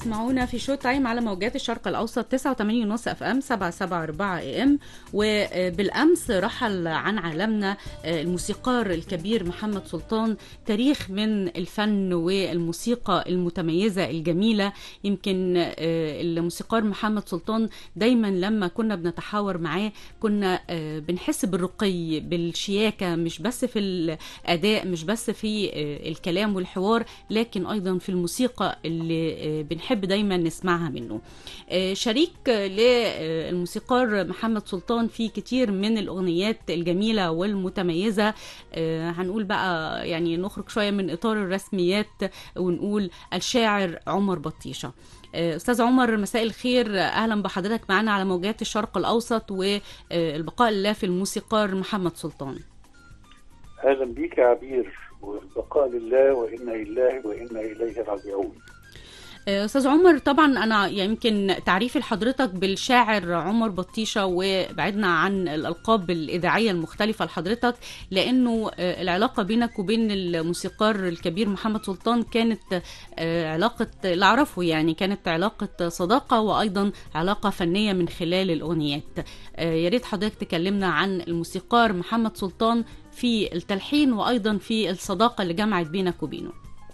بتسمعونا في شو تايم على موجات الشرق الاوسط 89 ونص اف ام 774 اي ام وبالامس رحل عن عالمنا الموسيقار الكبير محمد سلطان تاريخ من الفن والموسيقى المتميزه الجميله يمكن الموسيقار محمد سلطان دايما لما كنا بنتحاور معاه كنا بنحس بالرقي بالشياكه مش بس في الاداء مش بس في الكلام والحوار لكن ايضا في الموسيقى اللي بنحب دايما نسمعها منه شريك للموسيقار محمد سلطان في كتير من الاغنيات الجميله والمتميزه هنقول بقى يعني نخرج شويه من اطار الرسميات ونقول الشاعر عمر بطيشه استاذ عمر مساء الخير اهلا بحضرتك معنا على موجات الشرق الاوسط والبقاء لله في الموسيقار محمد سلطان اهلا بيك يا عبير والبقاء لله وانا لله وانا اليه راجعون استاذ عمر طبعا انا يمكن تعريفي لحضرتك بالشاعر عمر بطيشه وبعدنا عن الالقاب الاذاعيه المختلفه لحضرتك لانه العلاقه بينك وبين الموسيقار الكبير محمد سلطان كانت علاقه اللي اعرفه يعني كانت علاقه صداقه وايضا علاقه فنيه من خلال الاغنيات يا ريت حضرتك تكلمنا عن الموسيقار محمد سلطان في التلحين وايضا في الصداقه اللي جمعت بينك وبينه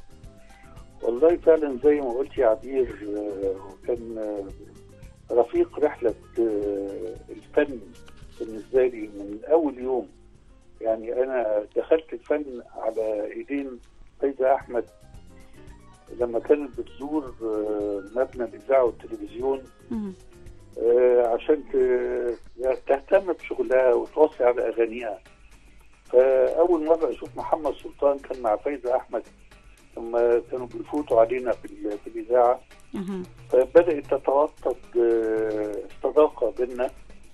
والله فعلا زي ما قلت يا عبير كان رفيق رحلة الفن بالنسبة لي من أول يوم يعني أنا دخلت الفن على إيدين فايزة أحمد لما كانت بتزور مبنى الإذاعة والتلفزيون عشان تهتم بشغلها وتوصي على أغانيها فأول مرة أشوف محمد سلطان كان مع فايزة أحمد لما كانوا بيفوتوا علينا في, في الاذاعه فبدات تتوطد صداقه بينا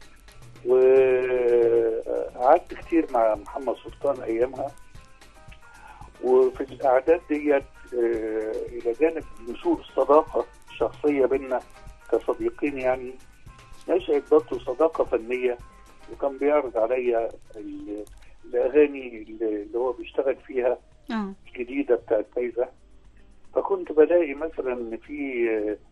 وقعدت كتير مع محمد سلطان ايامها وفي الاعداد ديت الى جانب نشوء الصداقه الشخصيه بينا كصديقين يعني نشأت برضه صداقه فنيه وكان بيعرض عليا الاغاني اللي هو بيشتغل فيها اه الجديده بتاعت فايزه فكنت بلاقي مثلا ان في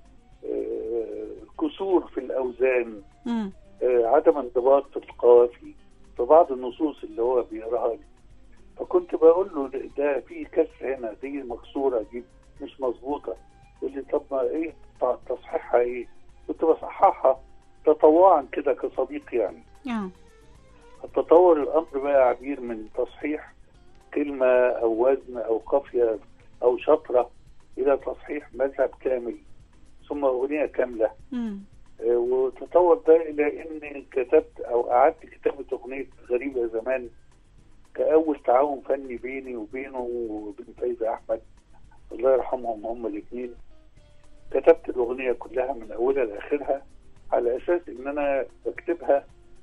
كسور في الاوزان مم. عدم انضباط في القوافي في بعض النصوص اللي هو بيقراها لي فكنت بقول له ده في كسر هنا دي مكسوره دي مش مظبوطه يقول لي طب ما ايه تصحيحها ايه؟ كنت بصححها تطوعا كده كصديق يعني اه تطور الامر بقى عبير من تصحيح كلمة أو وزن أو قافية أو شطرة إلى تصحيح مذهب كامل ثم أغنية كاملة مم. آه وتطور ده إلى إني كتبت أو أعدت كتابة أغنية غريبة زمان كأول تعاون فني بيني وبينه وبين فايزة أحمد الله يرحمهم هم الاثنين كتبت الأغنية كلها من أولها لآخرها على أساس إن أنا بكتبها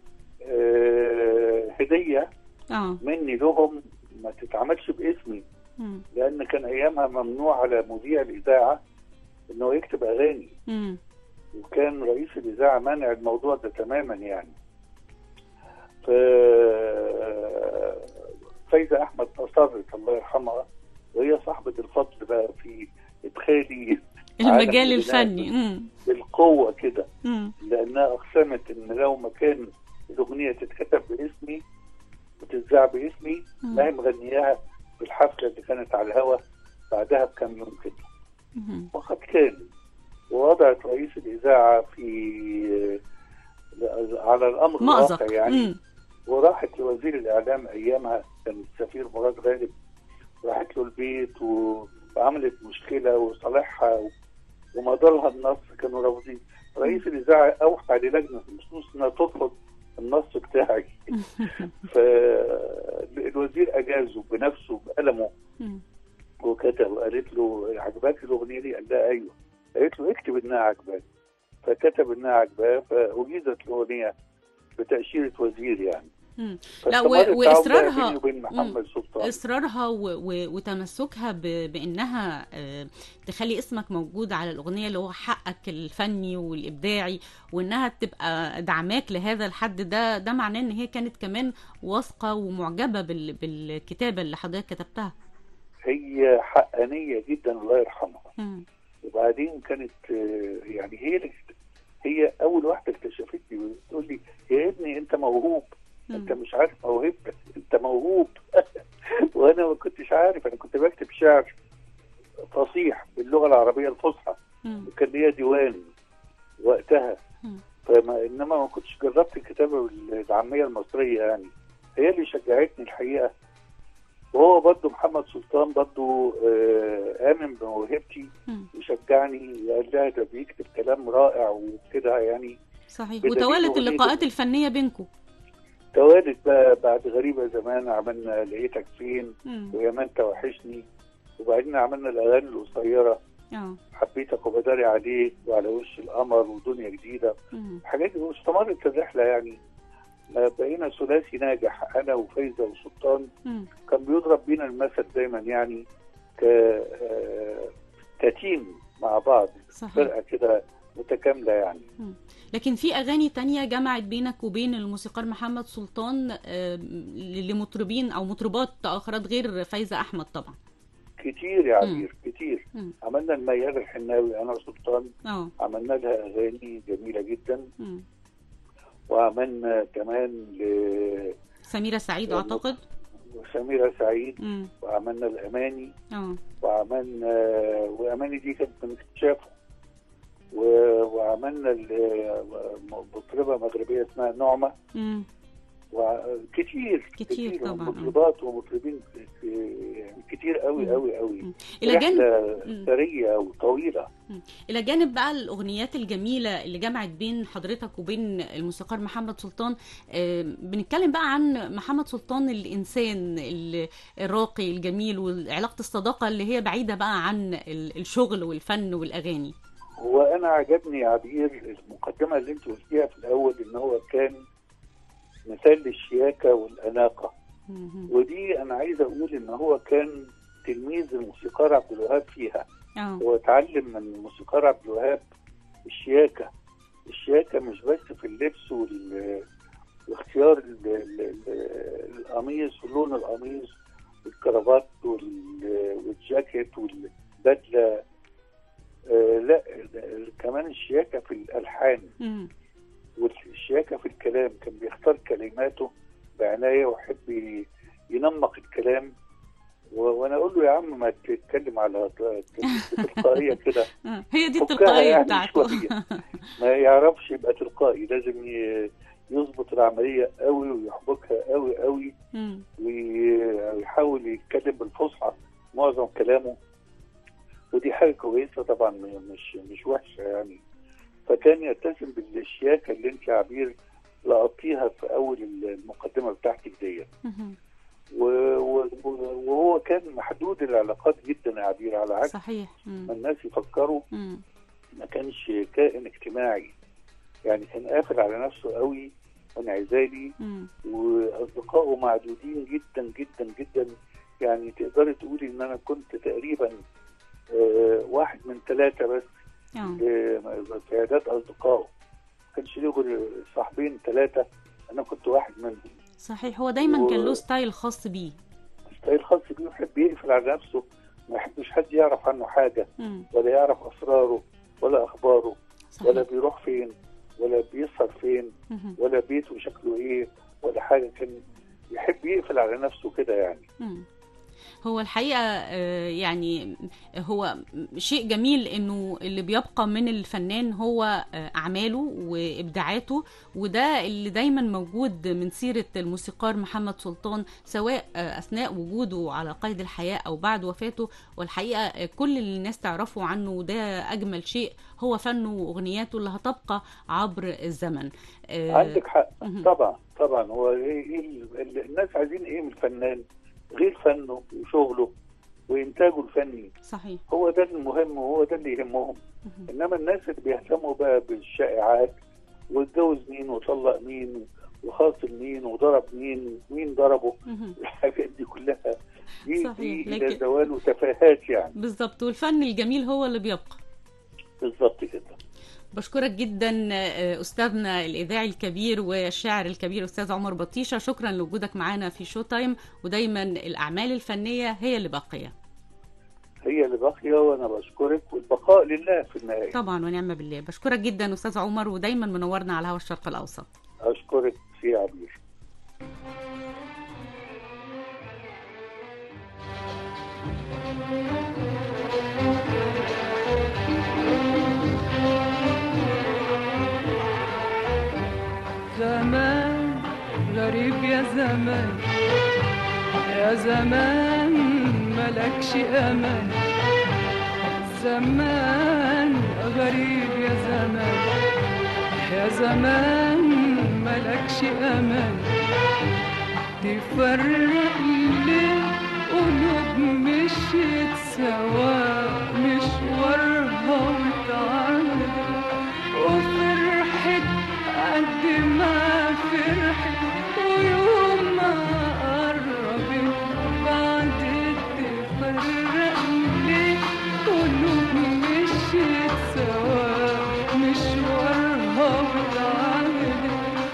آه هدية اه مني لهم ما تتعملش باسمي مم. لان كان ايامها ممنوع على مذيع الاذاعه انه يكتب اغاني مم. وكان رئيس الاذاعه مانع الموضوع ده تماما يعني ف فايزه احمد اصرت الله يرحمها وهي صاحبه الفضل بقى في ادخالي المجال الفني مم. بالقوه كده مم. لانها اقسمت ان لو ما كان الاغنيه تتكتب باسمي وتتذاع باسمي مم. ما هي مغنياها في الحفله اللي كانت على الهوا بعدها بكام يوم كده مم. وقد كان ووضعت رئيس الاذاعه في على الامر مأزق الواقع يعني مم. وراحت لوزير الاعلام ايامها كان السفير مراد غالب راحت له البيت و- وعملت مشكله وصالحها و- ومضى النص كانوا رافضين رئيس الاذاعه اوحى للجنه النصوص انها ترفض النص بتاعي فالوزير اجازه بنفسه بقلمه مم. وكتب وقالت له عجباك الاغنيه دي؟ قال لها ايوه قالت له اكتب انها عجباك فكتب انها عجباه فاجيزت الاغنيه بتاشيره وزير يعني مم. لا و- فاستمر التعاون بقى واصرارها بيني وبين محمد سلطان اصرارها و... و... وتمسكها ب... بانها آه، تخلي اسمك موجود على الاغنيه اللي هو حقك الفني والابداعي وانها تبقى دعماك لهذا الحد ده ده معناه ان هي كانت كمان واثقه ومعجبه بال... بالكتابه اللي حضرتك كتبتها هي حقانيه جدا الله يرحمها مم. وبعدين كانت آه، يعني هي اللي هي اول واحده اكتشفتني بتقول لي يا ابني انت موهوب انت مم. مش عارف موهبتك انت موهوب وانا ما كنتش عارف انا كنت بكتب شعر فصيح باللغه العربيه الفصحى مم. وكان ليا ديوان وقتها مم. فما انما ما كنتش جربت الكتابه بالعاميه المصريه يعني هي اللي شجعتني الحقيقه وهو برضه محمد سلطان برضه آه، امن بموهبتي مم. وشجعني قال لها ده بيكتب كلام رائع وكده يعني صحيح بدليل وتوالت أغنية اللقاءات الفنيه بينكم توالت بقى بعد غريبه زمان عملنا لقيتك فين مم. ويا ما انت وحشني وبعدين عملنا الاغاني القصيره اه حبيتك وبداري عليك وعلى وش القمر ودنيا جديده مم. حاجات دي واستمرت الرحله يعني ما بقينا ثلاثي ناجح انا وفايزه وسلطان مم. كان بيضرب بينا المثل دايما يعني ك آه، كتيم مع بعض صحيح فرقه كده متكامله يعني لكن في اغاني تانية جمعت بينك وبين الموسيقار محمد سلطان آه، لمطربين او مطربات اخرات غير فايزه احمد طبعا كتير يا عبير كتير مم. عملنا الميال الحناوي انا وسلطان اه عملنا لها اغاني جميله جدا مم. وعملنا كمان سميره سعيد اعتقد لسميرة سعيد مم. وعملنا الاماني اه وعملنا واماني دي كانت من اكتشافه و- وعملنا ال- مطربه مغربيه اسمها نعمه مم. وكتير كتير طبعاً. مطربات ومطربين ك- يعني كتير قوي مم. قوي قوي مم. الى جانب رحله مم. ثريه وطويله الى جانب بقى الاغنيات الجميله اللي جمعت بين حضرتك وبين الموسيقار محمد سلطان آه، بنتكلم بقى عن محمد سلطان الانسان ال- الراقي الجميل وعلاقه الصداقه اللي هي بعيده بقى عن ال- الشغل والفن والاغاني وانا عجبني يا عبير المقدمه اللي انت قلتيها في الاول ان هو كان مثال للشياكه والاناقه مهم. ودي انا عايز اقول ان هو كان تلميذ الموسيقار عبد الوهاب فيها اه هو اتعلم من الموسيقار عبد الوهاب الشياكه الشياكه مش بس في اللبس وال- واختيار ال- ال- ال- القميص ولون القميص والكرافات وال- والجاكيت والبدله آه لا ال- كمان الشياكه في الالحان مم. والشياكه في الكلام كان بيختار كلماته بعنايه ويحب ي- ينمق الكلام و- وانا اقول له يا عم ما تتكلم على ت- تلقائيه كده آه، هي دي فكها التلقائيه يعني بتاعته شوية. ما يعرفش يبقى تلقائي لازم ي- يظبط العمليه قوي ويحبكها قوي قوي مم. وي- ويحاول يتكلم بالفصحى معظم كلامه ودي حاجه كويسه طبعا م- مش مش وحشه يعني فكان يلتزم بالشياكه اللي انت يا عبير لقطيها في اول المقدمه بتاعتك ديت مهم. و- و- وهو كان محدود العلاقات جدا يا عبير على عكس صحيح مم. ما الناس يفكروا مم. ما كانش كائن اجتماعي يعني كان قافل على نفسه قوي وانعزالي مم. واصدقائه معدودين جدا جدا جدا يعني تقدري تقولي ان انا كنت تقريبا آه، واحد من ثلاثه بس اه آه، في عداد اصدقائه ما كانش ليه غير صاحبين ثلاثه انا كنت واحد منهم صحيح هو دايما و- كان له ستايل خاص بيه ستايل خاص بيه يحب يقفل على نفسه ما يحبش حد يعرف عنه حاجه مم. ولا يعرف اسراره ولا اخباره ولا صحيح بيروح فين ولا بيسهر فين مهم. ولا بيته شكله ايه ولا حاجه كان يحب يقفل على نفسه كده يعني مم. هو الحقيقة آه، يعني هو شيء جميل انه اللي بيبقى من الفنان هو آه، اعماله وابداعاته وده اللي دايما موجود من سيرة الموسيقار محمد سلطان سواء آه، اثناء وجوده على قيد الحياة او بعد وفاته والحقيقة آه، كل اللي الناس تعرفه عنه ده اجمل شيء هو فنه واغنياته اللي هتبقى عبر الزمن آه، عندك حق مهم. طبعا طبعا هو ايه إيه ال- ال- الناس عايزين ايه من الفنان غير فنه وشغله وانتاجه الفني صحيح هو ده المهم وهو ده اللي يهمهم مهم. انما الناس اللي بيهتموا بقى بالشائعات واتجوز مين وطلق مين وخاصم مين وضرب مين مين ضربه مهم. الحاجات دي كلها دي صحيح، دي لكن- الى زوال وتفاهات يعني بالظبط والفن الجميل هو اللي بيبقى بالظبط كده بشكرك جدا آه، استاذنا الاذاعي الكبير والشاعر الكبير استاذ عمر بطيشه شكرا لوجودك معنا في شو تايم ودايما الاعمال الفنيه هي اللي باقيه هي اللي باقيه وانا بشكرك والبقاء لله في النهايه طبعا ونعم بالله بشكرك جدا استاذ عمر ودايما منورنا على هوا الشرق الاوسط اشكرك في عبير زمان غريب يا زمان يا زمان ملكش امان زمان غريب يا زمان يا زمان ملكش امان تفرق ليه قلوب مشيت سوا مشوارها وتعالى وفرحت قد ما فرحت ويوم ما قربت بعد تفرق ليه قلوب مشيت سوا مشوارها وتعالى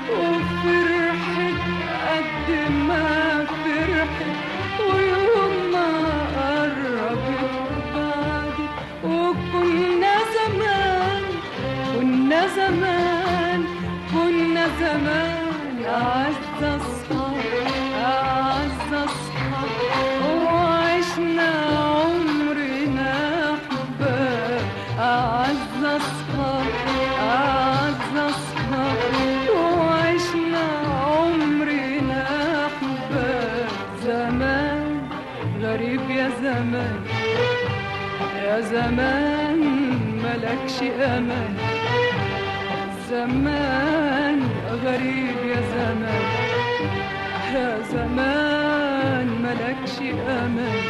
وفرحت قد ما فرحت ويوم ما قربت بعد وكنا زمان كنا زمان كنا زمان أعز أصحاب أعز أصحاب وعشنا عمرنا أحباب أعز أصحاب أعز أصحاب وعشنا عمرنا أحباب زمان غريب يا زمان يا زمان ملكش امان زمان غريب يا زمان يا زمان ملكش امان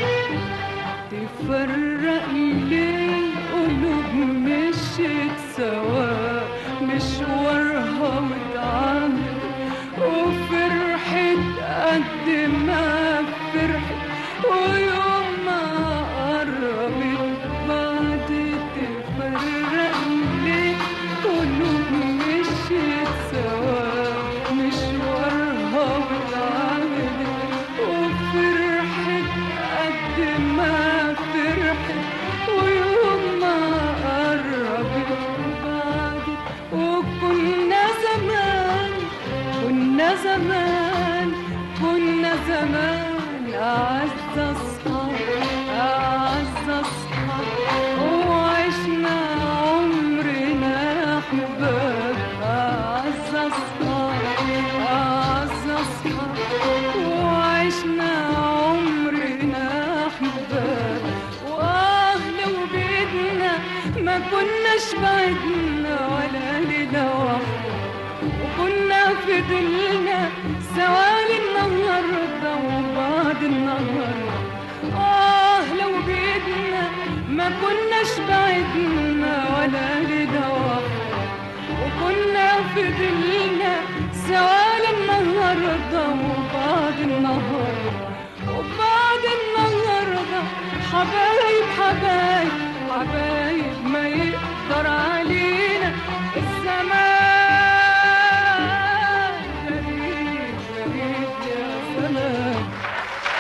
تفرق ليه قلوب مشيت سوا مشوارها واتعامل وفرحت قد ما فرحت ويوم ما قربت بعد تفرق ليه قلوب مشيت سوا مشوارها واتعاملت وفرحت قد ما فرحت ويوم ما قربت بعد وكنا زمان كنا زمان كنا زمان أعز أصحاب أعز أصحاب وعشنا عمرنا أحباب أعز أصحاب أعز أصحاب وعشنا عمرنا أحباب وأهل وبيتنا ما كناش بعدنا ولا ليلة واحدة وكنا في دلنا سوالي النهاردة وبعد النهاردة آه لو بإيدنا ما كناش بعدنا ولا ليلة واحدة وكنا في دلنا سوالي النهاردة وبعد النهاردة وبعد النهاردة حبايب حبايب حبايب ما يقدر علينا الزمان